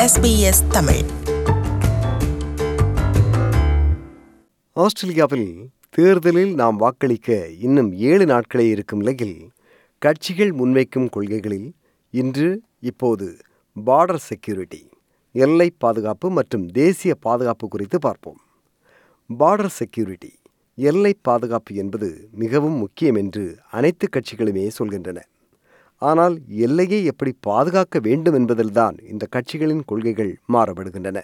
SBS Tamil ஆஸ்திரேலியாவில் தேர்தலில் நாம் வாக்களிக்க இன்னும் ஏழு நாட்களே இருக்கும் நிலையில் கட்சிகள் முன்வைக்கும் கொள்கைகளில் இன்று இப்போது பார்டர் செக்யூரிட்டி எல்லை பாதுகாப்பு மற்றும் தேசிய பாதுகாப்பு குறித்து பார்ப்போம் பார்டர் செக்யூரிட்டி எல்லை பாதுகாப்பு என்பது மிகவும் முக்கியம் என்று அனைத்து கட்சிகளுமே சொல்கின்றன ஆனால் எல்லையை எப்படி பாதுகாக்க வேண்டும் என்பதில்தான் இந்த கட்சிகளின் கொள்கைகள் மாறுபடுகின்றன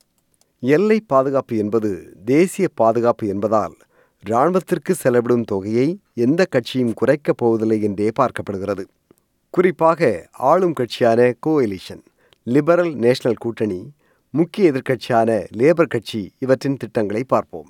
எல்லை பாதுகாப்பு என்பது தேசிய பாதுகாப்பு என்பதால் இராணுவத்திற்கு செலவிடும் தொகையை எந்த கட்சியும் குறைக்கப் போவதில்லை என்றே பார்க்கப்படுகிறது குறிப்பாக ஆளும் கட்சியான கோஎலிஷன் லிபரல் நேஷனல் கூட்டணி முக்கிய எதிர்க்கட்சியான லேபர் கட்சி இவற்றின் திட்டங்களை பார்ப்போம்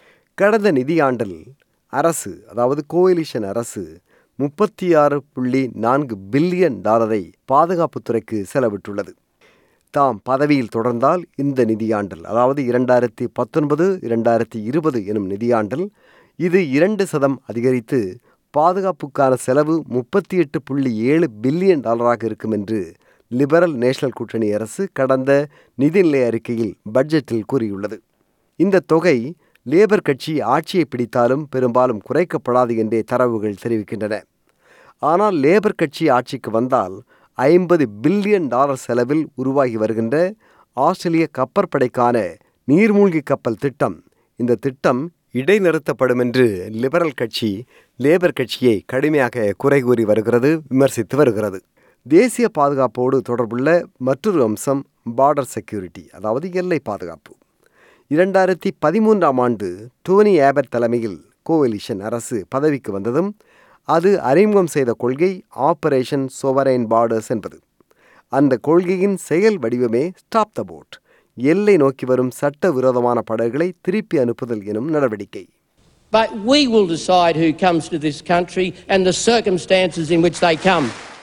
கடந்த நிதியாண்டில் அரசு அதாவது கோஎலிஷன் அரசு முப்பத்தி ஆறு புள்ளி நான்கு பில்லியன் டாலரை பாதுகாப்புத்துறைக்கு செலவிட்டுள்ளது தாம் பதவியில் தொடர்ந்தால் இந்த நிதியாண்டில் அதாவது இரண்டாயிரத்தி பத்தொன்பது இரண்டாயிரத்தி இருபது எனும் நிதியாண்டில் இது இரண்டு சதம் அதிகரித்து பாதுகாப்புக்கான செலவு முப்பத்தி எட்டு புள்ளி ஏழு பில்லியன் டாலராக இருக்கும் என்று லிபரல் நேஷனல் கூட்டணி அரசு கடந்த நிதிநிலை அறிக்கையில் பட்ஜெட்டில் கூறியுள்ளது இந்த தொகை லேபர் கட்சி ஆட்சியை பிடித்தாலும் பெரும்பாலும் குறைக்கப்படாது என்றே தரவுகள் தெரிவிக்கின்றன ஆனால் லேபர் கட்சி ஆட்சிக்கு வந்தால் ஐம்பது பில்லியன் டாலர் செலவில் உருவாகி வருகின்ற ஆஸ்திரேலிய கப்பற்படைக்கான நீர்மூழ்கி கப்பல் திட்டம் இந்த திட்டம் இடைநிறுத்தப்படும் என்று லிபரல் கட்சி லேபர் கட்சியை கடுமையாக குறை கூறி வருகிறது விமர்சித்து வருகிறது தேசிய பாதுகாப்போடு தொடர்புள்ள மற்றொரு அம்சம் பார்டர் செக்யூரிட்டி அதாவது எல்லை பாதுகாப்பு இரண்டாயிரத்தி பதிமூன்றாம் ஆண்டு டோனி ஏபர் தலைமையில் கோவலிஷன் அரசு பதவிக்கு வந்ததும் அது அறிமுகம் செய்த கொள்கை ஆபரேஷன் சோவரைன் பார்டர்ஸ் என்பது அந்த கொள்கையின் செயல் வடிவமே ஸ்டாப் த போட் எல்லை நோக்கி வரும் சட்ட விரோதமான படகுகளை திருப்பி அனுப்புதல் எனும் நடவடிக்கை But we will decide who comes to this country and the circumstances in which they come.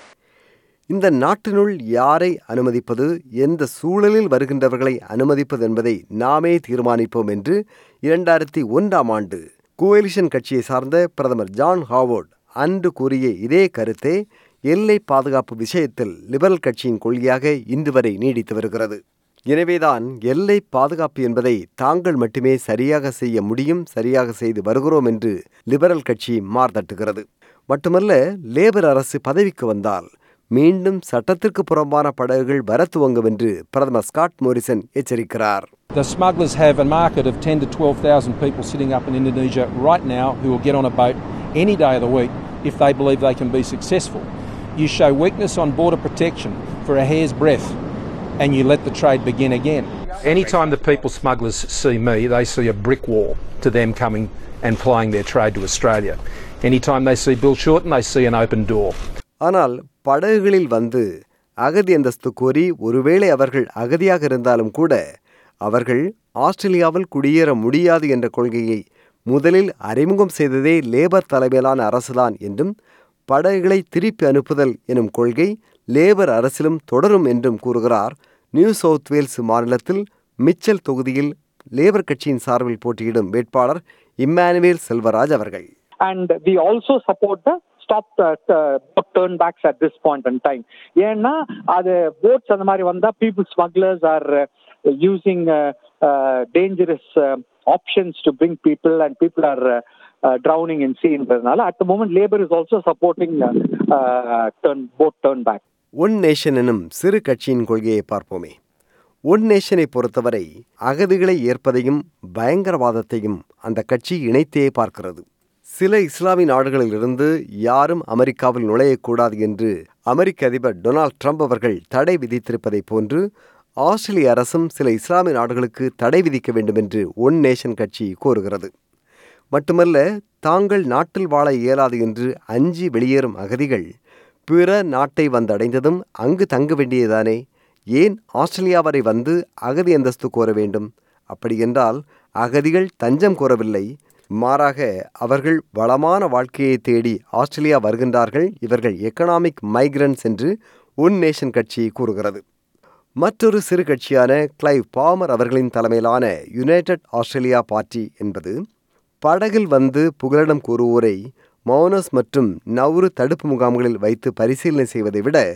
இந்த நாட்டினுள் யாரை அனுமதிப்பது எந்த சூழலில் வருகின்றவர்களை அனுமதிப்பது என்பதை நாமே தீர்மானிப்போம் என்று இரண்டாயிரத்தி ஒன்றாம் ஆண்டு கோலிஷன் கட்சியை சார்ந்த பிரதமர் ஜான் ஹாவோர்ட் அன்று கூறிய இதே கருத்தே எல்லை பாதுகாப்பு விஷயத்தில் லிபரல் கட்சியின் கொள்கையாக இன்று வரை நீடித்து வருகிறது எனவேதான் எல்லை பாதுகாப்பு என்பதை தாங்கள் மட்டுமே சரியாக செய்ய முடியும் சரியாக செய்து வருகிறோம் என்று லிபரல் கட்சி மார்தட்டுகிறது மட்டுமல்ல லேபர் அரசு பதவிக்கு வந்தால் மீண்டும் சட்டத்திற்கு புறம்பான படகுகள் வர துவங்கும் என்று பிரதமர் ஸ்காட் மோரிசன் எச்சரிக்கிறார் The smugglers have a market of 10 to 12,000 people sitting up in Indonesia right now who will get on a boat any day of the week if they believe they can be successful. You show weakness on border protection for a hair's breadth and you let the trade begin again. Anytime the people smugglers see me, they see a brick wall to them coming and plying their trade to Australia. Anytime they see Bill Shorten, they see an open door. ஆனால் படகுகளில் வந்து அகதி அந்தஸ்து கோரி ஒருவேளை அவர்கள் அகதியாக இருந்தாலும் கூட அவர்கள் ஆஸ்திரேலியாவில் குடியேற முடியாது என்ற கொள்கையை முதலில் அறிமுகம் செய்ததே லேபர் தலைமையிலான அரசுதான் என்றும் படகுகளை திருப்பி அனுப்புதல் எனும் கொள்கை லேபர் அரசிலும் தொடரும் என்றும் கூறுகிறார் நியூ சவுத் வேல்ஸ் மாநிலத்தில் மிச்சல் தொகுதியில் லேபர் கட்சியின் சார்பில் போட்டியிடும் வேட்பாளர் இம்மானுவேல் செல்வராஜ் அவர்கள் and we also support the stop the uh, boat turn backs at this point in time ஏன்னா அது போட்ஸ் அந்த மாதிரி வந்தா people smugglers are uh, using uh, uh, dangerous uh, options to bring people and people are uh, uh, drowning in seaன்றதுனால at the moment labor is also supporting uh, uh, turn boat turn back one nation எனும் சிறு கட்சியின் கொள்கையை பார்ப்போமே one நேஷனை பொறுத்தவரை அகதிகளை ஏற்பதையும் பயங்கரவாதத்தையும் அந்த கட்சி இணைத்தே பார்க்கிறது சில இஸ்லாமிய நாடுகளிலிருந்து யாரும் அமெரிக்காவில் நுழையக்கூடாது என்று அமெரிக்க அதிபர் டொனால்ட் ட்ரம்ப் அவர்கள் தடை விதித்திருப்பதைப் போன்று ஆஸ்திரேலிய அரசும் சில இஸ்லாமிய நாடுகளுக்கு தடை விதிக்க வேண்டும் என்று ஒன் நேஷன் கட்சி கோருகிறது மட்டுமல்ல தாங்கள் நாட்டில் வாழ இயலாது என்று அஞ்சி வெளியேறும் அகதிகள் பிற நாட்டை வந்தடைந்ததும் அங்கு தங்க வேண்டியதானே ஏன் ஆஸ்திரேலியா வரை வந்து அகதி அந்தஸ்து கோர வேண்டும் அப்படியென்றால் அகதிகள் தஞ்சம் கோரவில்லை மாறாக அவர்கள் வளமான வாழ்க்கையை தேடி ஆஸ்திரேலியா வருகின்றார்கள் இவர்கள் எக்கனாமிக் மைக்ரன்ஸ் என்று ஒன் நேஷன் கட்சி கூறுகிறது மற்றொரு சிறு கட்சியான கிளைவ் பாமர் அவர்களின் தலைமையிலான யுனைடெட் ஆஸ்திரேலியா பார்ட்டி என்பது படகில் வந்து புகலிடம் கூறுவோரை மௌனஸ் மற்றும் நவ்ரு தடுப்பு முகாம்களில் வைத்து பரிசீலனை செய்வதை விட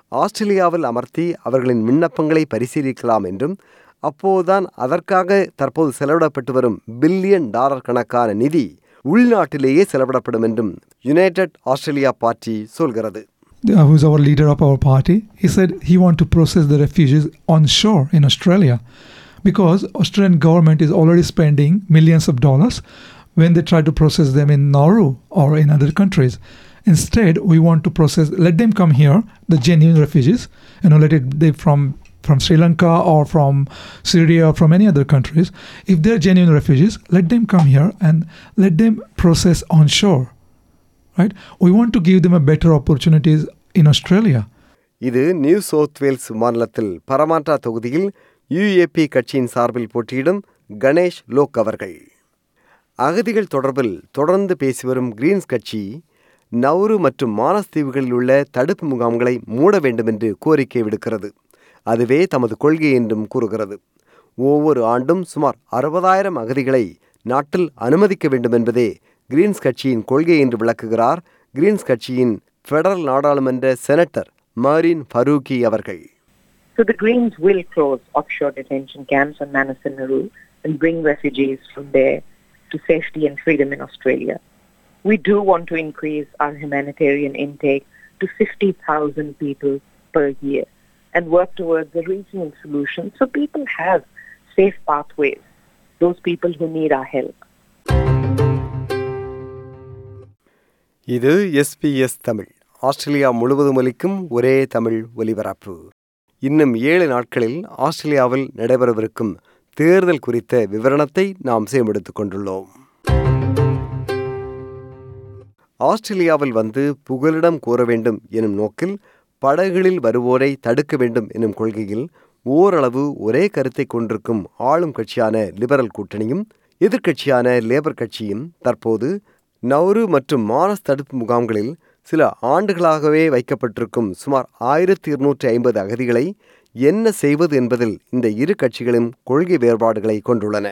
ஆஸ்திரேலியாவில் அமர்த்தி அவர்களின் விண்ணப்பங்களை பரிசீலிக்கலாம் என்றும் அப்போதுதான் அதற்காக தற்போது செலவிடப்பட்டு வரும் பில்லியன் டாலர் கணக்கான நிதி உள்நாட்டிலேயே செலவிடப்படும் என்றும் யுனைடெட் ஆஸ்திரேலியா பார்ட்டி சொல்கிறது uh, who's our leader of our party, he said he want to process the refugees on shore in Australia because Australian government is already spending millions of dollars when they try to process them in Nauru or in other countries. Instead, we want to process, let them come here, the genuine refugees, you know, let it they from from Sri Lanka or from Syria or from any other countries. If they're genuine refugees, let them come here and let them process on shore right? We want to give them a better opportunities in Australia. இது New South Wales மாநிலத்தில் Parramatta தொகுதியில் UAP கட்சியின் சார்பில் போட்டியிடும் கணேஷ் லோக் அவர்கள் அகதிகள் தொடர்பில் தொடர்ந்து பேசி வரும் கிரீன்ஸ் கட்சி நவுரு மற்றும் மானஸ் தீவுகளில் உள்ள தடுப்பு முகாம்களை மூட வேண்டும் என்று கோரிக்கை விடுக்கிறது அதுவே தமது கொள்கை என்றும் கூறுகிறது ஒவ்வொரு ஆண்டும் சுமார் அறுபதாயிரம் அகதிகளை நாட்டில் அனுமதிக்க வேண்டும் என்பதே கிரீன்ஸ் கட்சியின் கொள்கை என்று விளக்குகிறார் கிரீன்ஸ் கட்சியின் ஃபெடரல் நாடாளுமன்ற செனட்டர் மாரின் ஃபரூகி அவர்கள் So the Greens will close offshore detention camps on Manus and Nauru and bring refugees from there to safety and freedom in Australia. We do want to increase our humanitarian intake to 50,000 people per year and work towards a regional solution so people have safe pathways, those people who need our help. இது SBS Tamil Australia முழுவதும் ஒலிக்கும் ஒரே தமிழ் ஒலிபரப்பு இன்னும் ஏழு நாட்களில் ஆஸ்திரேலியாவில் நடைபெறவிருக்கும் தேர்தல் குறித்த விவரணத்தை நாம் சேமெடுத்துக் கொண்டுள்ளோம் ஆஸ்திரேலியாவில் வந்து புகலிடம் கோர வேண்டும் எனும் நோக்கில் படகுகளில் வருவோரை தடுக்க வேண்டும் எனும் கொள்கையில் ஓரளவு ஒரே கருத்தை கொண்டிருக்கும் ஆளும் கட்சியான லிபரல் கூட்டணியும் எதிர்க்கட்சியான லேபர் கட்சியும் தற்போது நவ்ரு மற்றும் மானஸ் தடுப்பு முகாம்களில் சில ஆண்டுகளாகவே வைக்கப்பட்டிருக்கும் சுமார் ஆயிரத்தி இருநூற்றி ஐம்பது அகதிகளை என்ன செய்வது என்பதில் இந்த இரு கட்சிகளும் கொள்கை வேறுபாடுகளை கொண்டுள்ளன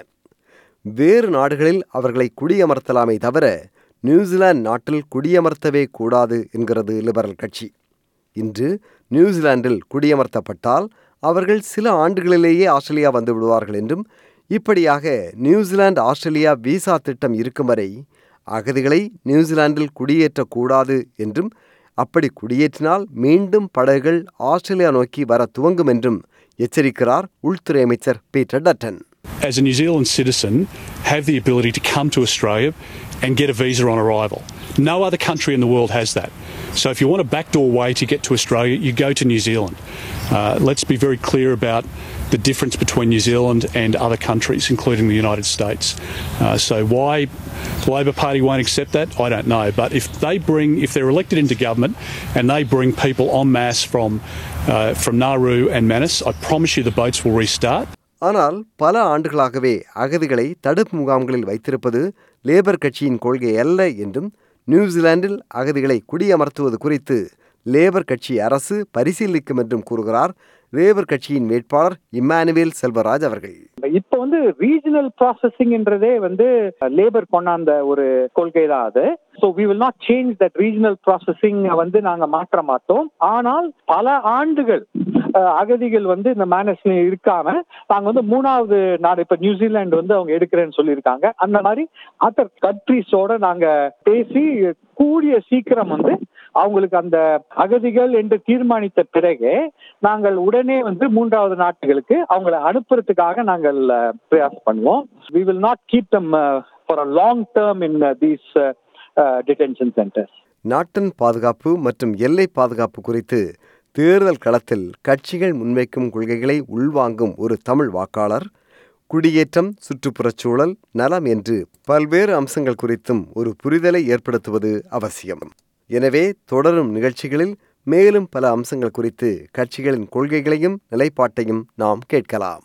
வேறு நாடுகளில் அவர்களை குடியமர்த்தலாமே தவிர நியூசிலாந்து நாட்டில் குடியமர்த்தவே கூடாது என்கிறது லிபரல் கட்சி இன்று நியூசிலாந்தில் குடியமர்த்தப்பட்டால் அவர்கள் சில ஆண்டுகளிலேயே ஆஸ்திரேலியா வந்து விடுவார்கள் என்றும் இப்படியாக நியூசிலாந்து ஆஸ்திரேலியா விசா திட்டம் இருக்கும் வரை அகதிகளை நியூசிலாந்தில் குடியேற்றக்கூடாது என்றும் அப்படி குடியேற்றினால் மீண்டும் படகுகள் ஆஸ்திரேலியா நோக்கி வர துவங்கும் என்றும் எச்சரிக்கிறார் உள்துறை அமைச்சர் Peter Dutton as a New Zealand citizen, have the ability to come to Australia and get a visa on arrival. No other country in the world has that. So if you want a backdoor way to get to Australia, you go to New Zealand. Uh, let's be very clear about the difference between New Zealand and other countries, including the United States. Uh, so why the Labor Party won't accept that, I don't know. But if they bring, if they're elected into government and they bring people en masse from uh, from Nauru and Manus, I promise you the boats will restart. ஆனால் பல ஆண்டுகளாகவே அகதிகளை தடுப்பு முகாம்களில் வைத்திருப்பது labour கட்சியின் கொள்கை அல்ல என்றும் நியூசிலாந்தில் அகதிகளை குடியமர்த்துவது குறித்து லேபர் கட்சி அரசு பரிசீலிக்கும் என்றும் கூறுகிறார் லேபர் கட்சியின் வேட்பாளர் இம்மானுவேல் செல்வராஜ் அவர்கள் இப்போ வந்து ரீஜனல் ப்ராசஸிங்ன்றதே வந்து லேபர் கொண்டாந்த ஒரு கொள்கை தான் அது so we will not change that regional processing வந்து நாங்க மாற்ற மாட்டோம் ஆனால் பல ஆண்டுகள் அஹ், அகதிகள் வந்து இந்த மேனஸ்ல இருக்காம நாங்க வந்து மூணாவது நாடு இப்ப நியூசிலாந்து வந்து அவங்க எடுக்கிறேன்னு சொல்லியிருக்காங்க அந்த மாதிரி அதர் கண்ட்ரிஸோட நாங்க பேசி கூடிய சீக்கிரம் வந்து அவங்களுக்கு அந்த அகதிகள் என்று தீர்மானித்த பிறகு நாங்கள் உடனே வந்து மூன்றாவது நாட்டுகளுக்கு அவங்களை அனுப்புறதுக்காக நாங்கள் அஹ், பிரயாசம் பண்ணுவோம் we will not keep them for a long term in these detention centres நாட்டின் பாதுகாப்பு மற்றும் எல்லை பாதுகாப்பு குறித்து தேர்தல் களத்தில் கட்சிகள் முன்வைக்கும் கொள்கைகளை உள்வாங்கும் ஒரு தமிழ் வாக்காளர் குடியேற்றம் சுற்றுப்புறச் சூழல் நலம் என்று பல்வேறு அம்சங்கள் குறித்தும் ஒரு புரிதலை ஏற்படுத்துவது அவசியம் எனவே தொடரும் நிகழ்ச்சிகளில் மேலும் பல அம்சங்கள் குறித்து கட்சிகளின் கொள்கைகளையும் நிலைப்பாட்டையும் நாம் கேட்கலாம்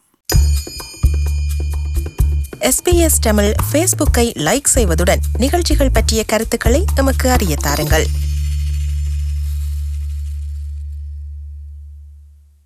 எஸ்பிஎஸ் தமிழ் ஃபேஸ்புக்கை லைக் செய்வதுடன் நிகழ்ச்சிகள் பற்றிய கருத்துக்களை எமக்கு அறிய தாருங்கள்